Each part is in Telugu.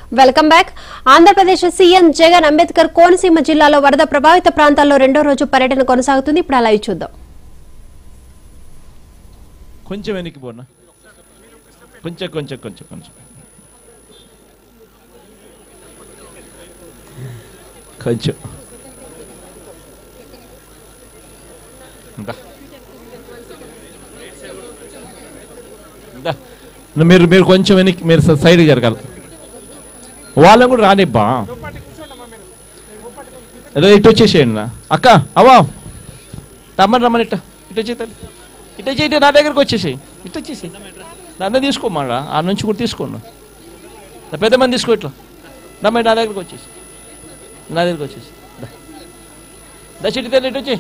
Welcome back Andhra Pradesh C M Jagan Ambedkar Konaseema జిల్లాలో వరద ప్రభావిత ప్రాంతాల్లో రెండో రోజు పర్యటన కొనసాగుతుంది ఇప్పుడు అలా చూద్దాం కొంచెం వెనక్కి పోనా కొంచెం కొంచెం కొంచెం కొంచెం కొంచెం ఇందా. ఇందా. మీరు మీరు కొంచెం వెనక్కి మీరు సైడ్ జరగాలి వాళ్ళని కూడా రానిబ్బా ఏదో ఇటు వచ్చేసేయండి నా అక్క అవా రమ్మని రమ్మని ఇట్ట ఇటు వచ్చే తల్లి ఇటు వచ్చి నా దగ్గరకు వచ్చేసేయి ఇటు వచ్చేసి నన్ను తీసుకోమాడా ఆ నుంచి కూడా తీసుకోండి నా పెద్ద మంది తీసుకో ఇట్లా రమ్మ నా దగ్గరకు వచ్చేసి నా దగ్గరకు వచ్చేసి దా. దా చిట్టి తల్లి ఇటు వచ్చి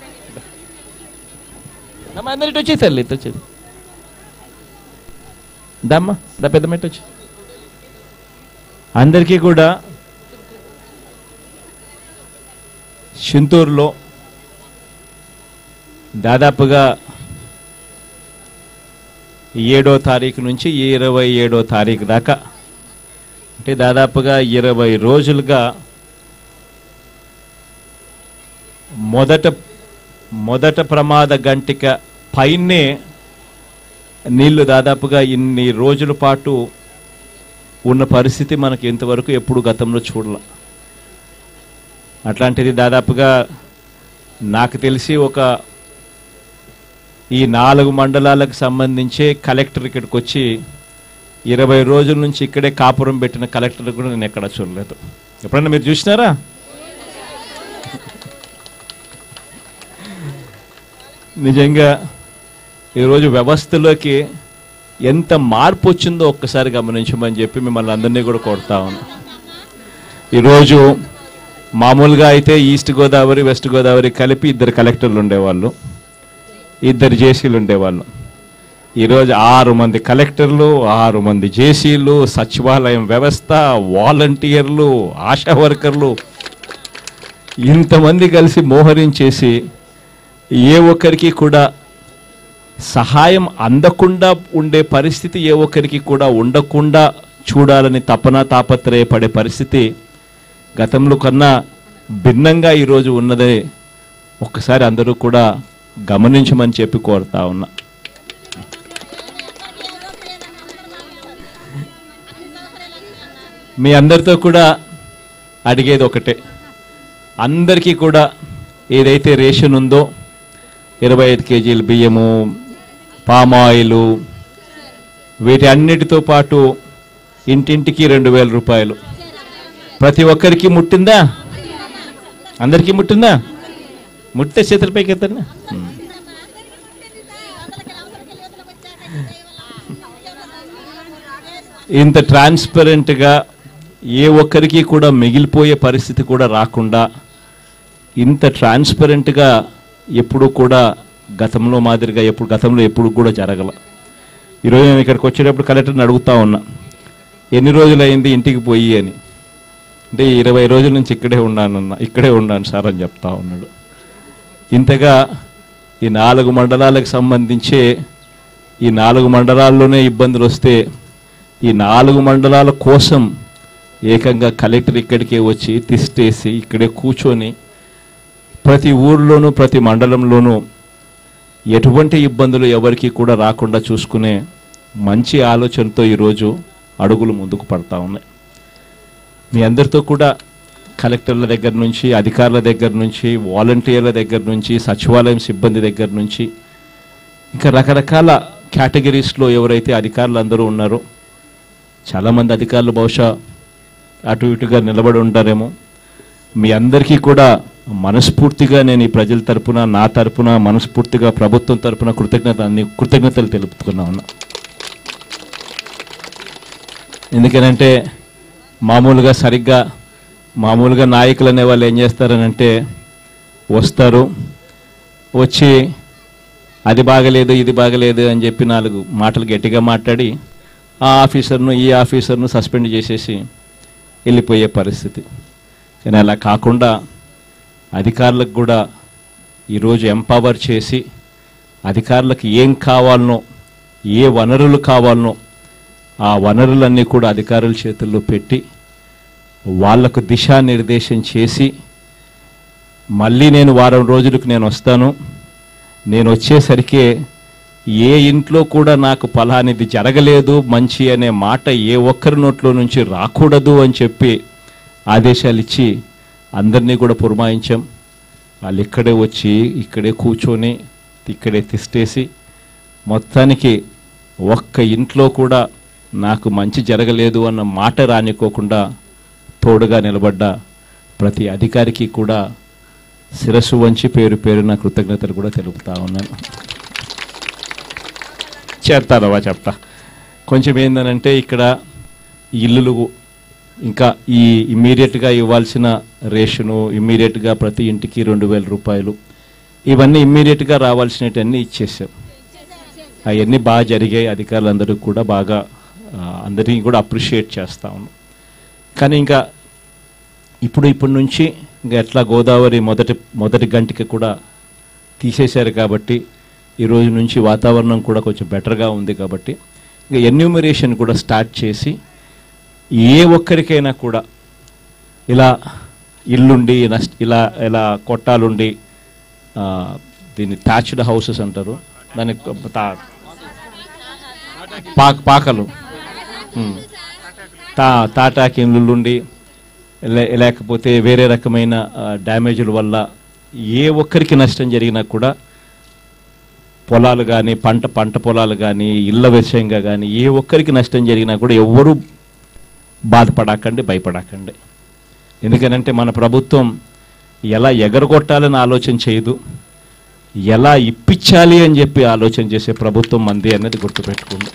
దమ్మ అందరు ఇటు వచ్చి తల్లి ఇటు వచ్చేది దమ్మ దా పెద్ద మెట్టు వచ్చి అందరికీ కూడా చింతూరులో దాదాపుగా ఏడో తారీఖు నుంచి ఇరవై ఏడో తారీఖు దాకా అంటే దాదాపుగా ఇరవై రోజులుగా మొదట మొదట ప్రమాద గంటిక పైనే నీళ్లు దాదాపుగా ఇన్ని రోజుల పాటు ఉన్న పరిస్థితి మనకి ఇంతవరకు ఎప్పుడు గతంలో చూడాల అట్లాంటిది దాదాపుగా నాకు తెలిసి ఒక ఈ నాలుగు మండలాలకు సంబంధించే కలెక్టర్ ఇక్కడికి వచ్చి ఇరవై రోజుల నుంచి ఇక్కడే కాపురం పెట్టిన కలెక్టర్ కూడా నేను ఎక్కడ చూడలేదు ఎప్పుడన్నా మీరు చూసినారా నిజంగా ఈరోజు వ్యవస్థలోకి ఎంత మార్పు వచ్చిందో ఒక్కసారి గమనించమని చెప్పి మిమ్మల్ని అందరినీ కూడా కొడతా ఉన్నాను ఈరోజు మామూలుగా అయితే ఈస్ట్ గోదావరి వెస్ట్ గోదావరి కలిపి ఇద్దరు కలెక్టర్లు ఉండేవాళ్ళు ఇద్దరు జేసీలు ఉండేవాళ్ళు ఈరోజు ఆరు మంది కలెక్టర్లు ఆరు మంది జేసీలు సచివాలయం వ్యవస్థ వాలంటీర్లు ఆశా వర్కర్లు ఇంతమంది కలిసి మోహరించేసి ఏ ఒక్కరికి కూడా సహాయం అందకుండా ఉండే పరిస్థితి ఏ ఒక్కరికి కూడా ఉండకుండా చూడాలని తపన తాపత్రయపడే పరిస్థితి గతంలో కన్నా భిన్నంగా ఈరోజు ఉన్నదే ఒక్కసారి అందరూ కూడా గమనించమని చెప్పి కోరుతా ఉన్నా మీ అందరితో కూడా అడిగేది ఒకటే అందరికీ కూడా ఏదైతే రేషన్ ఉందో ఇరవై ఐదు కేజీల బియ్యము పామాయిలు వీటి అన్నిటితో పాటు ఇంటింటికి రెండు వేల రూపాయలు ప్రతి ఒక్కరికి ముట్టిందా అందరికీ ముట్టిందా ముట్టితే చేతులపైకి ఎత్తండి ఇంత ట్రాన్స్పరెంట్గా ఏ ఒక్కరికి కూడా మిగిలిపోయే పరిస్థితి కూడా రాకుండా ఇంత ట్రాన్స్పరెంట్గా ఎప్పుడు కూడా గతంలో మాదిరిగా ఎప్పుడు గతంలో ఎప్పుడు కూడా జరగల ఈరోజు నేను ఇక్కడికి వచ్చేటప్పుడు కలెక్టర్ని అడుగుతా ఉన్నా ఎన్ని రోజులు అయింది ఇంటికి పోయి అని అంటే ఇరవై రోజుల నుంచి ఇక్కడే ఉన్నానన్న ఇక్కడే ఉన్నాను సార్ అని చెప్తా ఉన్నాడు ఇంతగా ఈ నాలుగు మండలాలకు సంబంధించే ఈ నాలుగు మండలాల్లోనే ఇబ్బందులు వస్తే ఈ నాలుగు మండలాల కోసం ఏకంగా కలెక్టర్ ఇక్కడికే వచ్చి తిష్టేసి ఇక్కడే కూర్చొని ప్రతి ఊర్లోనూ ప్రతి మండలంలోనూ ఎటువంటి ఇబ్బందులు ఎవరికి కూడా రాకుండా చూసుకునే మంచి ఆలోచనతో ఈరోజు అడుగులు ముందుకు పడతా ఉన్నాయి మీ అందరితో కూడా కలెక్టర్ల దగ్గర నుంచి అధికారుల దగ్గర నుంచి వాలంటీర్ల దగ్గర నుంచి సచివాలయం సిబ్బంది దగ్గర నుంచి ఇంకా రకరకాల కేటగిరీస్లో ఎవరైతే అధికారులు అందరూ ఉన్నారో చాలామంది అధికారులు బహుశా అటు ఇటుగా నిలబడి ఉంటారేమో మీ అందరికీ కూడా మనస్ఫూర్తిగా నేను ఈ ప్రజల తరపున నా తరపున మనస్ఫూర్తిగా ప్రభుత్వం తరపున కృతజ్ఞత అన్ని కృతజ్ఞతలు తెలుపుతున్నా ఉన్నా ఎందుకనంటే మామూలుగా సరిగ్గా మామూలుగా నాయకులు అనే వాళ్ళు ఏం చేస్తారనంటే వస్తారు వచ్చి అది బాగలేదు ఇది బాగలేదు అని చెప్పి నాలుగు మాటలు గట్టిగా మాట్లాడి ఆ ఆఫీసర్ను ఈ ఆఫీసర్ను సస్పెండ్ చేసేసి వెళ్ళిపోయే పరిస్థితి కానీ అలా కాకుండా అధికారులకు కూడా ఈరోజు ఎంపవర్ చేసి అధికారులకు ఏం కావాలనో ఏ వనరులు కావాలనో ఆ వనరులన్నీ కూడా అధికారుల చేతుల్లో పెట్టి వాళ్లకు దిశానిర్దేశం చేసి మళ్ళీ నేను వారం రోజులకు నేను వస్తాను నేను వచ్చేసరికి ఏ ఇంట్లో కూడా నాకు ఫలానిది జరగలేదు మంచి అనే మాట ఏ ఒక్కరి నోట్లో నుంచి రాకూడదు అని చెప్పి ఆదేశాలు ఇచ్చి అందరినీ కూడా పురమాయించాం వాళ్ళు ఇక్కడే వచ్చి ఇక్కడే కూర్చొని ఇక్కడే తిష్టేసి మొత్తానికి ఒక్క ఇంట్లో కూడా నాకు మంచి జరగలేదు అన్న మాట రానికోకుండా తోడుగా నిలబడ్డ ప్రతి అధికారికి కూడా శిరస్సు వంచి పేరు పేరున కృతజ్ఞతలు కూడా తెలుపుతా ఉన్నాను చేస్తారవా చెప్తా కొంచెం ఏందనంటే ఇక్కడ ఇల్లులు ఇంకా ఈ ఇమ్మీడియట్గా ఇవ్వాల్సిన రేషను ఇమ్మీడియట్గా ప్రతి ఇంటికి రెండు వేల రూపాయలు ఇవన్నీ ఇమ్మీడియట్గా రావాల్సినవన్నీ ఇచ్చేసాం అవన్నీ బాగా జరిగాయి అధికారులందరూ కూడా బాగా ఆ, అందరినీ కూడా అప్రిషియేట్ చేస్తా ఉన్నాం కానీ ఇంకా ఇప్పుడు ఇప్పటి నుంచి ఇంకా ఎట్లా గోదావరి మొదటి మొదటి గంటకి కూడా తీసేశారు కాబట్టి ఈ రోజు నుంచి వాతావరణం కూడా కొంచెం బెటర్గా ఉంది కాబట్టి ఇంకా ఎన్యూమరేషన్ కూడా స్టార్ట్ చేసి ఏ ఒక్కరికైనా కూడా ఇలా ఇల్లుండి నష్ట ఇలా ఇలా కొట్టాలుండి ఆ, దీన్ని థ్యాచ్డ్ హౌసెస్ అంటారు దాని తా పాక పాకలు ఉమ్. తా తాటాకి ఇల్లుండి లే- లేకపోతే వేరే రకమైన ఆ, డ్యామేజుల వల్ల ఏ ఒక్కరికి నష్టం జరిగినా కూడా పొలాలు కానీ పంట పంట పొలాలు కానీ ఇళ్ళ విషయంగా కానీ ఏ ఒక్కరికి నష్టం జరిగినా కూడా ఎవ్వరూ బాధపడకండి భయపడకండి ఎందుకనంటే మన ప్రభుత్వం ఎలా ఎగరగొట్టాలని ఆలోచన చేయదు ఎలా ఇప్పించాలి అని చెప్పి ఆలోచన చేసే ప్రభుత్వం మంది అనేది గుర్తుపెట్టుకుంది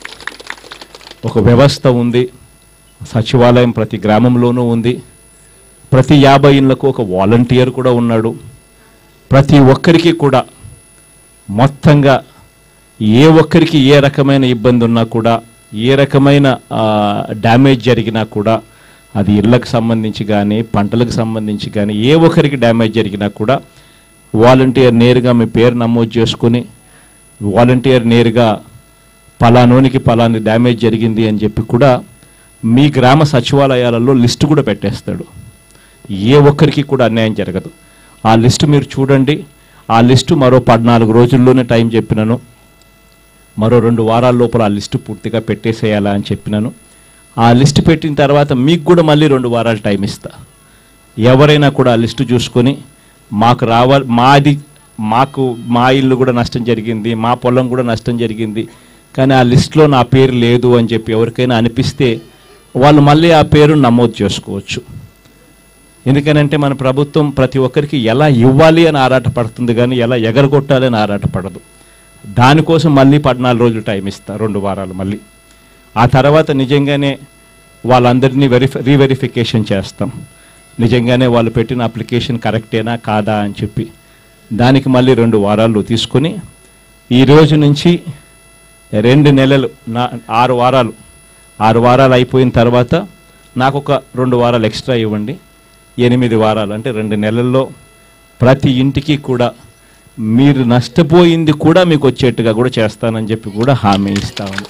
ఒక వ్యవస్థ ఉంది సచివాలయం ప్రతి గ్రామంలోనూ ఉంది ప్రతి యాభై ఇళ్లకు ఒక వాలంటీర్ కూడా ఉన్నాడు ప్రతి ఒక్కరికి కూడా మొత్తంగా ఏ ఒక్కరికి ఏ రకమైన ఇబ్బంది ఉన్నా కూడా ఏ రకమైన ఆ, డ్యామేజ్ జరిగినా కూడా అది ఇళ్ళకు సంబంధించి కానీ పంటలకు సంబంధించి కానీ ఏ ఒక్కరికి డ్యామేజ్ జరిగినా కూడా వాలంటీర్ నేరుగా మీ పేరు నమోదు చేసుకుని వాలంటీర్ నేరుగా పలానోనికి పలాని డ్యామేజ్ జరిగింది అని చెప్పి కూడా మీ గ్రామ సచివాలయాలలో లిస్టు కూడా పెట్టేస్తాడు ఏ ఒక్కరికి కూడా అన్యాయం జరగదు ఆ లిస్టు మీరు చూడండి ఆ లిస్టు మరో పద్నాలుగు రోజుల్లోనే టైం చెప్పినాను మరో రెండు వారాల లోపల ఆ లిస్టు పూర్తిగా పెట్టేసేయాలా అని చెప్పినాను ఆ లిస్టు పెట్టిన తర్వాత మీకు కూడా మళ్ళీ రెండు వారాలు టైం ఇస్తా ఎవరైనా కూడా ఆ లిస్టు చూసుకొని మాకు రావాలి మాది మాకు మా ఇల్లు కూడా నష్టం జరిగింది మా పొలం కూడా నష్టం జరిగింది కానీ ఆ లిస్టులో నా పేరు లేదు అని చెప్పి ఎవరికైనా అనిపిస్తే వాళ్ళు మళ్ళీ ఆ పేరు నమోదు చేసుకోవచ్చు ఎందుకనంటే మన ప్రభుత్వం ప్రతి ఒక్కరికి ఎలా ఇవ్వాలి అని ఆరాటపడుతుంది కానీ ఎలా ఎగరగొట్టాలి అని ఆరాటపడదు దానికోసం మళ్ళీ పద్నాలుగు రోజులు టైం ఇస్తా రెండు వారాలు మళ్ళీ ఆ తర్వాత నిజంగానే వాళ్ళందరినీ వెరిఫై రీవెరిఫికేషన్ చేస్తాం నిజంగానే వాళ్ళు పెట్టిన అప్లికేషన్ కరెక్టేనా కాదా అని చెప్పి దానికి మళ్ళీ రెండు వారాలు తీసుకొని ఈ రోజు నుంచి రెండు నెలలు నా ఆరు వారాలు ఆరు వారాలు అయిపోయిన తర్వాత నాకు ఒక రెండు వారాలు ఎక్స్ట్రా ఇవ్వండి ఎనిమిది వారాలు అంటే రెండు నెలల్లో ప్రతి ఇంటికి కూడా మీరు నష్టపోయింది కూడా మీకు వచ్చేట్టుగా కూడా చేస్తానని చెప్పి కూడా హామీ ఇస్తాను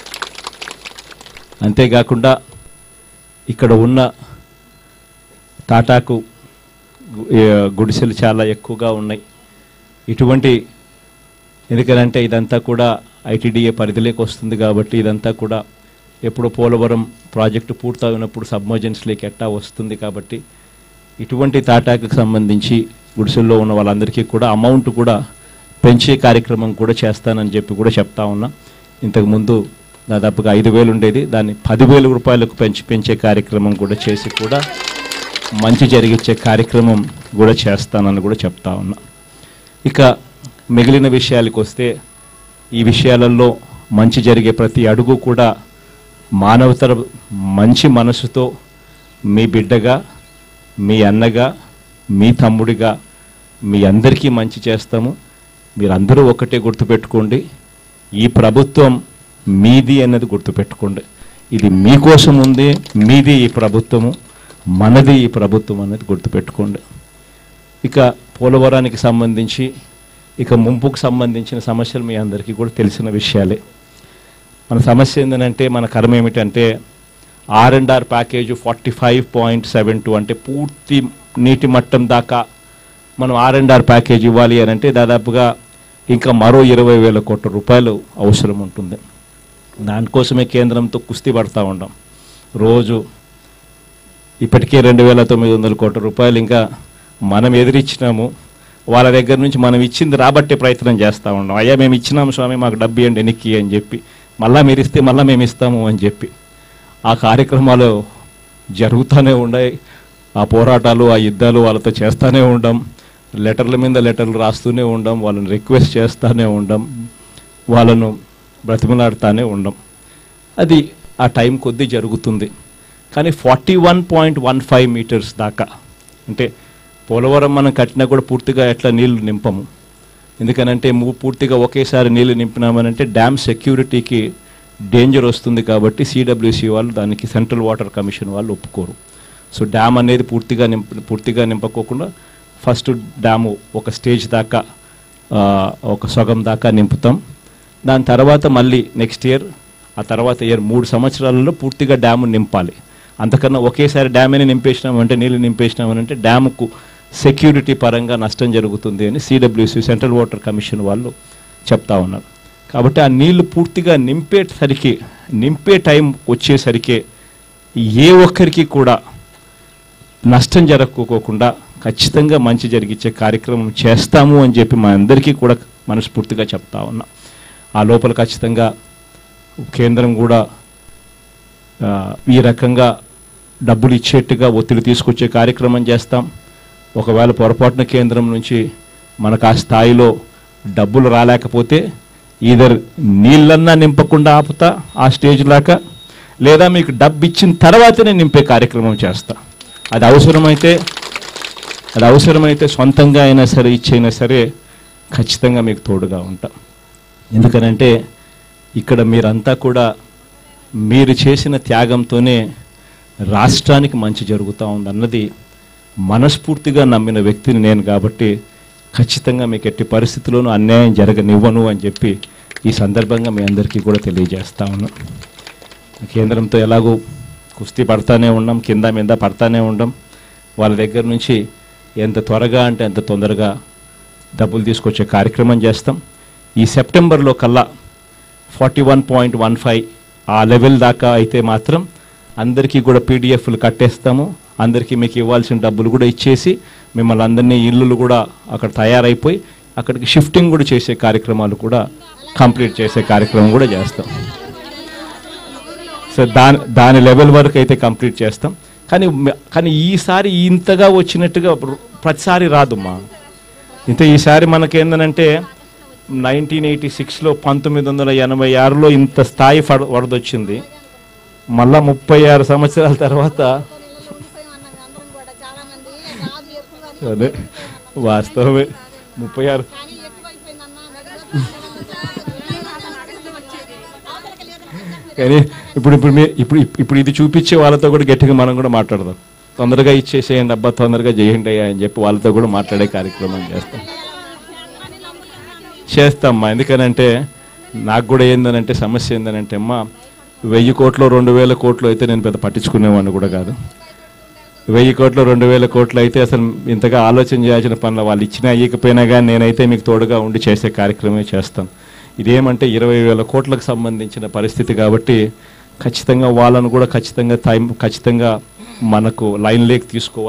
అంతేకాకుండా ఇక్కడ ఉన్న టాటాకు గు- ఏ, గుడిసెలు చాలా ఎక్కువగా ఉన్నాయి ఇటువంటి ఎందుకనంటే ఇదంతా కూడా ఐటీడీఏ పరిధిలోకి వస్తుంది కాబట్టి ఇదంతా కూడా ఎప్పుడు పోలవరం ప్రాజెక్టు పూర్తయినప్పుడు సబ్మర్జెన్స్లోకి ఎట్టా వస్తుంది కాబట్టి ఇటువంటి తాటాకు సంబంధించి గుడిసెల్లో ఉన్న వాళ్ళందరికీ కూడా అమౌంట్ కూడా పెంచే కార్యక్రమం కూడా చేస్తానని చెప్పి కూడా చెప్తా ఉన్నా ఇంతకుముందు దాదాపుగా ఐదు వేలు ఉండేది దాన్ని పదివేల రూపాయలకు పెంచి పెంచే కార్యక్రమం కూడా చేసి కూడా మంచి జరిగించే కార్యక్రమం కూడా చేస్తానని కూడా చెప్తా ఉన్నా ఇక మిగిలిన విషయాలకు వస్తే ఈ విషయాలలో మంచి జరిగే ప్రతి అడుగు కూడా మానవతర మంచి మనసుతో మీ బిడ్డగా మీ అన్నగా మీ తమ్ముడిగా మీ అందరికీ మంచి చేస్తాము మీరందరూ ఒకటే గుర్తుపెట్టుకోండి ఈ ప్రభుత్వం మీది అన్నది గుర్తుపెట్టుకోండి ఇది మీకోసం ఉంది మీది ఈ ప్రభుత్వము మనది ఈ ప్రభుత్వం అనేది గుర్తుపెట్టుకోండి ఇక పోలవరానికి సంబంధించి ఇక ముంపుకు సంబంధించిన సమస్యలు మీ అందరికీ కూడా తెలిసిన విషయాలే మన సమస్య ఏంటంటే మన కర్మ ఏమిటంటే R and R package forty five point seven two అంటే పూర్తి నీటి మట్టం దాకా మనం ఆర్ అండ్ ఆర్ ప్యాకేజ్ ఇవ్వాలి అని అంటే దాదాపుగా ఇంకా మరో ఇరవై వేల కోట్ల రూపాయలు అవసరం ఉంటుంది దానికోసమే కేంద్రంతో కుస్తీ పడతా ఉన్నాం రోజు ఇప్పటికే రెండు వేల తొమ్మిది వందల కోట్ల రూపాయలు ఇంకా మనం ఎదిరిచ్చినాము వాళ్ళ దగ్గర నుంచి మనం ఇచ్చింది రాబట్టే ప్రయత్నం చేస్తూ ఉన్నాం అయ్యా మేము ఇచ్చినాము స్వామి మాకు డబ్బు ఇవ్వండి ఎన్నికి అని చెప్పి మళ్ళా మీరు ఇస్తే మళ్ళీ మేము ఇస్తాము అని చెప్పి ఆ కార్యక్రమాలు జరుగుతూనే ఉన్నాయి ఆ పోరాటాలు ఆ యుద్ధాలు వాళ్ళతో చేస్తూనే ఉండం లెటర్ల మీద లెటర్లు రాస్తూనే ఉండం వాళ్ళని రిక్వెస్ట్ చేస్తూనే ఉండం వాళ్ళను బ్రతిమలాడుతూనే ఉండం అది ఆ టైం కొద్దీ జరుగుతుంది కానీ forty one point one five meters దాకా అంటే పోలవరం మనం కట్టినా కూడా పూర్తిగా ఎట్లా నీళ్లు నింపము ఎందుకనంటే ము- పూర్తిగా ఒకేసారి నీళ్లు నింపినామనంటే డ్యామ్ సెక్యూరిటీకి డేంజర్ వస్తుంది కాబట్టి సిడబ్ల్యూసి వాళ్ళు దానికి సెంట్రల్ వాటర్ కమిషన్ వాళ్ళు ఒప్పుకోరు సో డ్యామ్ అనేది పూర్తిగా నింప పూర్తిగా నింపకోకుండా ఫస్ట్ డ్యాము ఒక స్టేజ్ దాకా ఆ, ఒక సగం దాకా నింపుతాం దాని తర్వాత మళ్ళీ నెక్స్ట్ ఇయర్ ఆ తర్వాత ఇయర్ మూడు సంవత్సరాలలో పూర్తిగా డ్యాము నింపాలి అంతకన్నా ఒకేసారి డ్యామేని నింపేసినామంటే నీళ్ళు నింపేసినామనంటే డ్యాముకు సెక్యూరిటీ పరంగా నష్టం జరుగుతుంది అని సిడబ్ల్యూసి సెంట్రల్ వాటర్ కమిషన్ వాళ్ళు చెప్తా ఉన్నారు కాబట్టి ఆ నీళ్లు పూర్తిగా నింపేసరికి నింపే టైం వచ్చేసరికి ఏ ఒక్కరికి కూడా నష్టం జరగకోకుండా ఖచ్చితంగా మంచి జరిగించే కార్యక్రమం చేస్తాము అని చెప్పి మా అందరికీ కూడా మనస్ఫూర్తిగా చెప్తా ఉన్నాం ఆ లోపల ఖచ్చితంగా కేంద్రం కూడా ఆ, ఈ రకంగా డబ్బులు ఇచ్చేట్టుగా ఒత్తిడి తీసుకొచ్చే కార్యక్రమం చేస్తాం ఒకవేళ పొరపాటున కేంద్రం నుంచి మనకు ఆ స్థాయిలో డబ్బులు రాలేకపోతే ఈధర్ నీళ్ళన్నా నింపకుండా ఆపుతా ఆ స్టేజ్ దాకా లేదా మీకు డబ్బు ఇచ్చిన తర్వాతనే నింపే కార్యక్రమం చేస్తా అది అవసరమైతే అది అవసరమైతే సొంతంగా అయినా సరే ఇచ్చైనా సరే ఖచ్చితంగా మీకు తోడుగా ఉంటా ఎందుకనంటే ఇక్కడ మీరంతా కూడా మీరు చేసిన త్యాగంతోనే రాష్ట్రానికి మంచి జరుగుతూ ఉందన్నది మనస్ఫూర్తిగా నమ్మిన వ్యక్తిని నేను కాబట్టి ఖచ్చితంగా మీకు ఎట్టి పరిస్థితుల్లోనూ అన్యాయం జరగనివ్వను అని చెప్పి ఈ సందర్భంగా మీ అందరికీ కూడా తెలియజేస్తా ఉన్నాను కేంద్రంతో ఎలాగో కుస్తీ పడతానే ఉన్నాం కింద మీద పడతానే ఉండం వాళ్ళ దగ్గర నుంచి ఎంత త్వరగా అంటే ఎంత తొందరగా డబ్బులు తీసుకొచ్చే కార్యక్రమం చేస్తాం ఈ సెప్టెంబర్లో కల్లా forty one point one five ఆ లెవెల్ దాకా అయితే మాత్రం అందరికీ కూడా పీడిఎఫ్లు కట్టేస్తాము అందరికీ మీకు ఇవ్వాల్సిన డబ్బులు కూడా ఇచ్చేసి మిమ్మల్ని అందరినీ ఇల్లులు కూడా అక్కడ తయారైపోయి అక్కడికి షిఫ్టింగ్ కూడా చేసే కార్యక్రమాలు కూడా కంప్లీట్ చేసే కార్యక్రమం కూడా చేస్తాం సో దాని దాని లెవెల్ వరకు అయితే కంప్లీట్ చేస్తాం కానీ మ- కానీ ఈసారి ఇంతగా వచ్చినట్టుగా ప్ర- ప్రతిసారి రాదుమ్మా ఇంత ఈసారి మనకేందనంటే నైన్టీన్ ఎయిటీ సిక్స్లో పంతొమ్మిది వందల ఎనభై ఆరులో ఇంత స్థాయి ఫడ- వరదొచ్చింది మళ్ళా ముప్పై ఆరు సంవత్సరాల తర్వాత అందరం కూడా చాలా మంది రాదు ఎక్కువ అదే వాస్తవమే ముప్పై ఆరు కానీ ఎక్కువైపోయిందన్న అవతలకి లేదు కానీ ఇప్పుడు ఇప్పుడు మీ ఇప్పుడు ఇప్పుడు ఇది చూపించే వాళ్ళతో కూడా గట్టిగా మనం కూడా మాట్లాడదాం తొందరగా ఇచ్చేసేయండి అబ్బా తొందరగా చేయండి అయ్యా అని చెప్పి వాళ్ళతో కూడా మాట్లాడే కార్యక్రమం చేస్తాం చేస్తామ్మా ఎందుకనంటే నాకు కూడా ఏందనంటే సమస్య ఏందనంటే అమ్మా వెయ్యి కోట్లు రెండు వేల కోట్లు అయితే నేను పెద్ద పట్టించుకునేవాడిని కూడా కాదు వెయ్యి కోట్లు రెండు వేల కోట్లు అయితే అసలు ఇంతగా ఆలోచన చేయాల్సిన పనులు వాళ్ళు ఇచ్చినా ఇయ్యకపోయినా కానీ నేనైతే మీకు తోడుగా ఉండి చేసే కార్యక్రమమే చేస్తాను ఇదేమంటే ఇరవై వేల కోట్లకు సంబంధించిన పరిస్థితి కాబట్టి ఖచ్చితంగా వాళ్ళను కూడా ఖచ్చితంగా టైం ఖచ్చితంగా మనకు లైన్ లేక్ తీసుకోవాలి